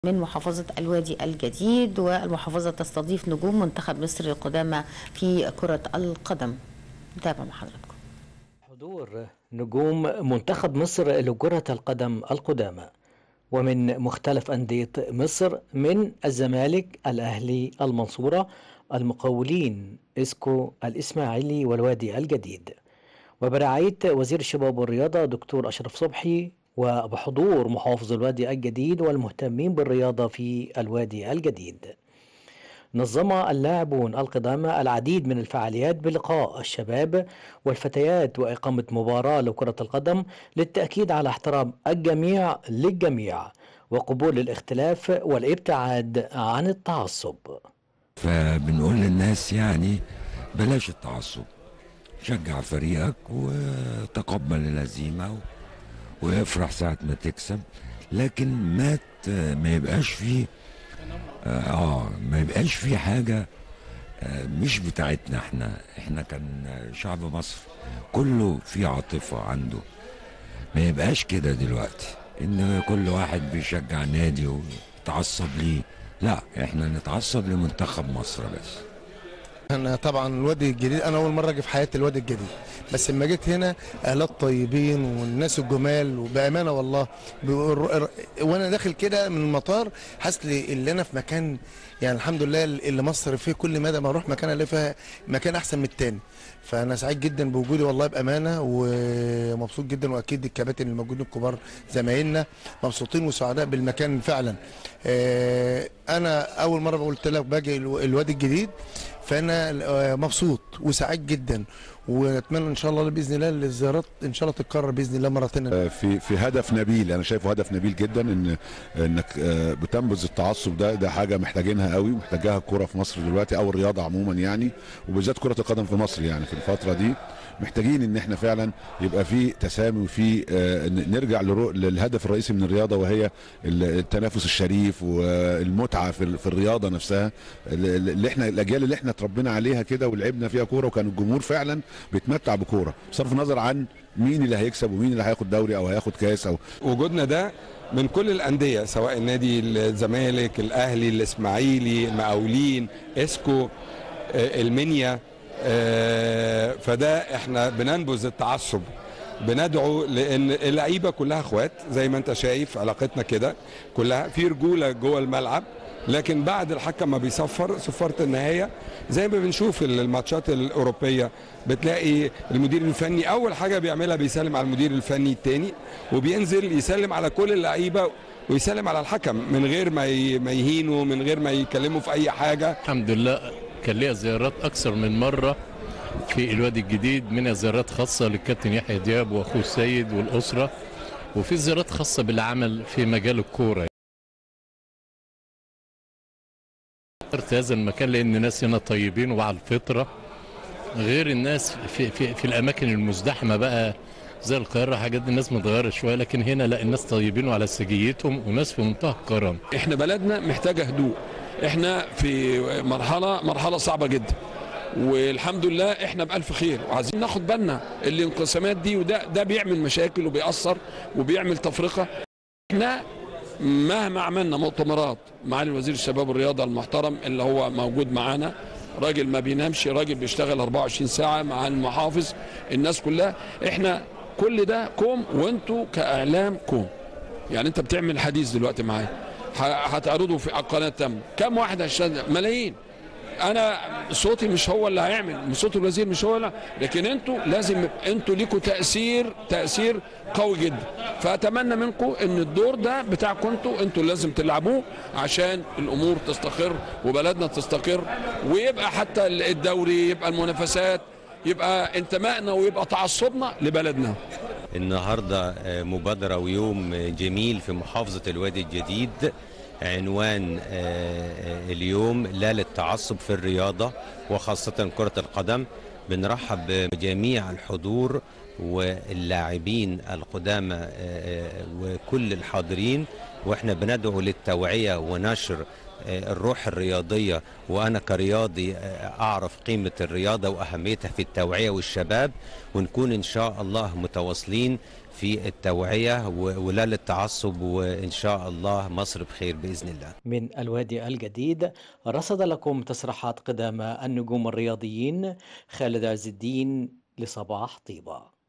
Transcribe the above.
من محافظة الوادي الجديد والمحافظة تستضيف نجوم منتخب مصر القدامى في كرة القدم نتابع مع حضراتكم حضور نجوم منتخب مصر لكرة القدم القدامى ومن مختلف أندية مصر من الزمالك الأهلي المنصورة المقاولين إسكو الإسماعيلي والوادي الجديد وبرعاية وزير الشباب والرياضة دكتور أشرف صبحي وبحضور محافظ الوادي الجديد والمهتمين بالرياضة في الوادي الجديد نظم اللاعبون القدامى العديد من الفعاليات بلقاء الشباب والفتيات وإقامة مباراة لكرة القدم للتأكيد على احترام الجميع للجميع وقبول الاختلاف والابتعاد عن التعصب فبنقول للناس يعني بلاش التعصب شجع فريقك وتقبل الهزيمة وافرح ساعة ما تكسب لكن ما ت- ما يبقاش فيه اه ما يبقاش فيه حاجة آه، مش بتاعتنا احنا احنا كان شعب مصر كله في عاطفة عنده ما يبقاش كده دلوقتي ان كل واحد بيشجع نادي ويتعصب ليه لا احنا نتعصب لمنتخب مصر بس انا طبعا الوادي الجديد انا اول مره اجي في حياتي الوادي الجديد بس لما جيت هنا اهلات طيبين والناس الجمال وبامانه والله بيقر- وانا داخل كده من المطار حاسس لي اللي انا في مكان يعني الحمد لله اللي مصر فيه كل مدى ما اروح مكان الاقي فيها مكان احسن من التاني فانا سعيد جدا بوجودي والله بامانه ومبسوط جدا واكيد الكباتن الموجودين الكبار زمايلنا مبسوطين وسعداء بالمكان فعلا آه، انا اول مره قلت لك باجي الو- الوادي الجديد فانا آه، مبسوط وسعيد جدا واتمنى ان شاء الله باذن الله الزيارات ان شاء الله تتكرر باذن الله مره ثانيه في في هدف نبيل انا شايفه هدف نبيل جدا ان انك آه، بتنبذ التعصب ده ده حاجه محتاجينها قوي محتاجاها الكوره في مصر دلوقتي او الرياضه عموما يعني وبالذات كره القدم في مصر يعني في الفتره دي محتاجين ان احنا فعلا يبقى في تسامي وفي آه، ن- نرجع لرو- للهدف الرئيسي من الرياضه وهي ال- التنافس الشريف والمتعه في ال- في الرياضه نفسها ال- اللي احنا الاجيال اللي احنا اتربينا عليها كده ولعبنا فيها كوره وكان الجمهور فعلا بيتمتع بكوره بصرف النظر عن مين اللي هيكسب ومين اللي هياخد دوري او هياخد كاس او وجودنا ده من كل الانديه سواء النادي الزمالك الاهلي الاسماعيلي المقاولين اسكو آه، المنيا آه، فده احنا بننبذ التعصب بندعو لان اللعيبه كلها اخوات زي ما انت شايف علاقتنا كده كلها في رجوله جوه الملعب لكن بعد الحكم ما بيصفر صفاره النهايه زي ما بنشوف الماتشات الاوروبيه بتلاقي المدير الفني اول حاجه بيعملها بيسلم على المدير الفني التاني وبينزل يسلم على كل اللعيبه ويسلم على الحكم من غير ما ي- ما يهينوا من غير ما يكلموا في اي حاجه الحمد لله كان ليا زيارات اكثر من مره في الوادي الجديد منها زيارات خاصه للكابتن يحيى دياب واخوه السيد والاسره وفي زيارات خاصه بالعمل في مجال الكوره اخترت هذا المكان لان الناس هنا طيبين وعلى الفطره غير الناس في, في, في الاماكن المزدحمه بقى زي القاهره حاجات دي الناس متغيره شويه لكن هنا لا الناس طيبين وعلى سجيتهم وناس في منتهى الكرم احنا بلدنا محتاجه هدوء احنا في مرحله مرحله صعبه جدا والحمد لله احنا بألف خير وعايزين ناخد بالنا الانقسامات دي وده ده بيعمل مشاكل وبيأثر وبيعمل تفرقه احنا مهما عملنا مؤتمرات معالي وزير الشباب والرياضه المحترم اللي هو موجود معانا راجل ما بينامش راجل بيشتغل 24 ساعه مع المحافظ الناس كلها احنا كل ده كوم وانتوا كاعلام كوم يعني انت بتعمل حديث دلوقتي معايا ه- هتعرضه في قناه تم كم واحد هيشتغل ملايين انا صوتي مش هو اللي هيعمل صوت الوزير مش هو اللي لكن انتوا لازم انتوا ليكوا تاثير تاثير قوي جدا فاتمنى منكم ان الدور ده بتاعكم انتوا انتوا لازم تلعبوه عشان الامور تستقر وبلدنا تستقر ويبقى حتى الدوري يبقى المنافسات يبقى انتمائنا ويبقى تعصبنا لبلدنا النهارده آه، مبادرة ويوم آه، جميل في محافظة الوادي الجديد عنوان آه، آه، اليوم لا للتعصب في الرياضة وخاصة كرة القدم بنرحب بجميع الحضور واللاعبين القدامى آه، آه، وكل الحاضرين واحنا بندعو للتوعية ونشر آه، الروح الرياضية وأنا كرياضي آه، أعرف قيمة الرياضة وأهميتها في التوعية والشباب ونكون إن شاء الله متواصلين في التوعية و- ولا للتعصب وإن شاء الله مصر بخير بإذن الله من الوادي الجديد رصد لكم تصريحات قدام النجوم الرياضيين خالد عز الدين لصباح طيبة